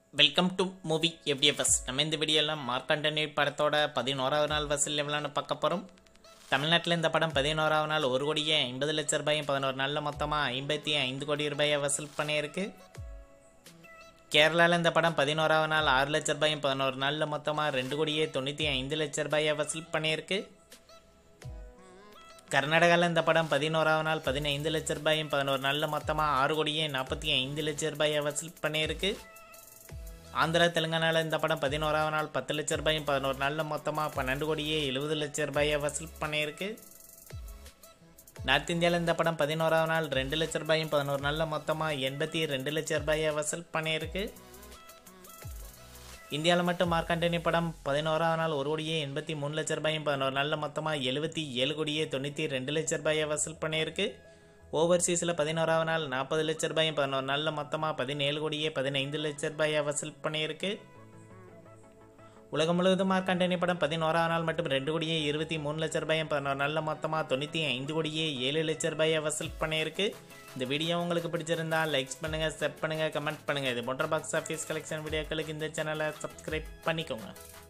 welcome to movie FDFS நம்ம இந்த வீடியோவில் மார்க்கண்டனி படத்தோட பதினோராவது நாள் வசூல் எவ்வளோன்னு பார்க்க போகிறோம் தமிழ்நாட்டில் இந்த படம் பதினோராவது நாள் ஒரு கோடியே ஐம்பது லட்ச ரூபாயும் பதினோரு நாளில் மொத்தமாக ஐம்பத்தி ஐந்து கோடி ரூபாயை வசூல் பண்ணியிருக்கு கேரளாவில் இந்த படம் பதினோராவது நாள் ஆறு லட்ச ரூபாயும் பதினோரு நாளில் மொத்தமாக ரெண்டு கோடியே தொண்ணூற்றி ஐந்து லட்ச ரூபாயை வசூல் பண்ணியிருக்கு கர்நாடகாவில் இந்த படம் பதினோராவது நாள் பதினைந்து லட்ச ரூபாயும் பதினோரு நாளில் மொத்தமாக ஆறு கோடியே நாற்பத்தி ஐந்து லட்ச ரூபாயை வசூல் பண்ணியிருக்கு ஆந்திரா தெலுங்கானாவில் இந்த படம் பதினோராவது நாள் பத்து லட்ச ரூபாயும் பதினோரு நாளில் மொத்தமாக பன்னெண்டு கோடியே எழுபது லட்ச ரூபாயை வசூல் பண்ணியிருக்கு நார்த் இந்தியாவில் இந்த படம் பதினோராவது நாள் ரெண்டு லட்ச ரூபாயும் பதினோரு நாளில் மொத்தமாக எண்பத்தி ரெண்டு லட்ச ரூபாயை வசூல் பண்ணியிருக்கு இந்தியாவில் மட்டும் மார்க்கண்டனி படம் பதினோராவது நாள் ஒரு கோடியே எண்பத்தி மூணு லட்ச ரூபாயும் பதினோரு நாளில் மொத்தமாக எழுபத்தி ஏழு கோடியே தொண்ணூற்றி ரெண்டு லட்ச ரூபாயை வசூல் பண்ணியிருக்கு ஓவர்சீஸில் பதினோராவது நாள் நாற்பது லட்ச ரூபாயும் பதினோரு நாளில் மொத்தமாக பதினேழு கோடியே பதினைந்து லட்ச ரூபாயை வசூல் பண்ணியிருக்கு உலகம் முழுவதும் மார்க்கண்டனி படம் பதினோராவது நாள் மட்டும் ரெண்டு கோடியே இருபத்தி மூணு லட்ச ரூபாயும் பதினோரு நாளில் மொத்தமாக தொண்ணூற்றி ஐந்து கோடியே ஏழு லட்ச ரூபாயை வசூல் பண்ணியிருக்கு இந்த வீடியோ உங்களுக்கு பிடிச்சிருந்தா லைக்ஸ் பண்ணுங்கள் ஷேர் பண்ணுங்கள் கமெண்ட் பண்ணுங்கள் இது போன்ற பாக்ஸ் ஆஃபீஸ் கலெக்ஷன் வீடியோக்களுக்கு இந்த சேனலை சப்ஸ்கிரைப் பண்ணிக்கோங்க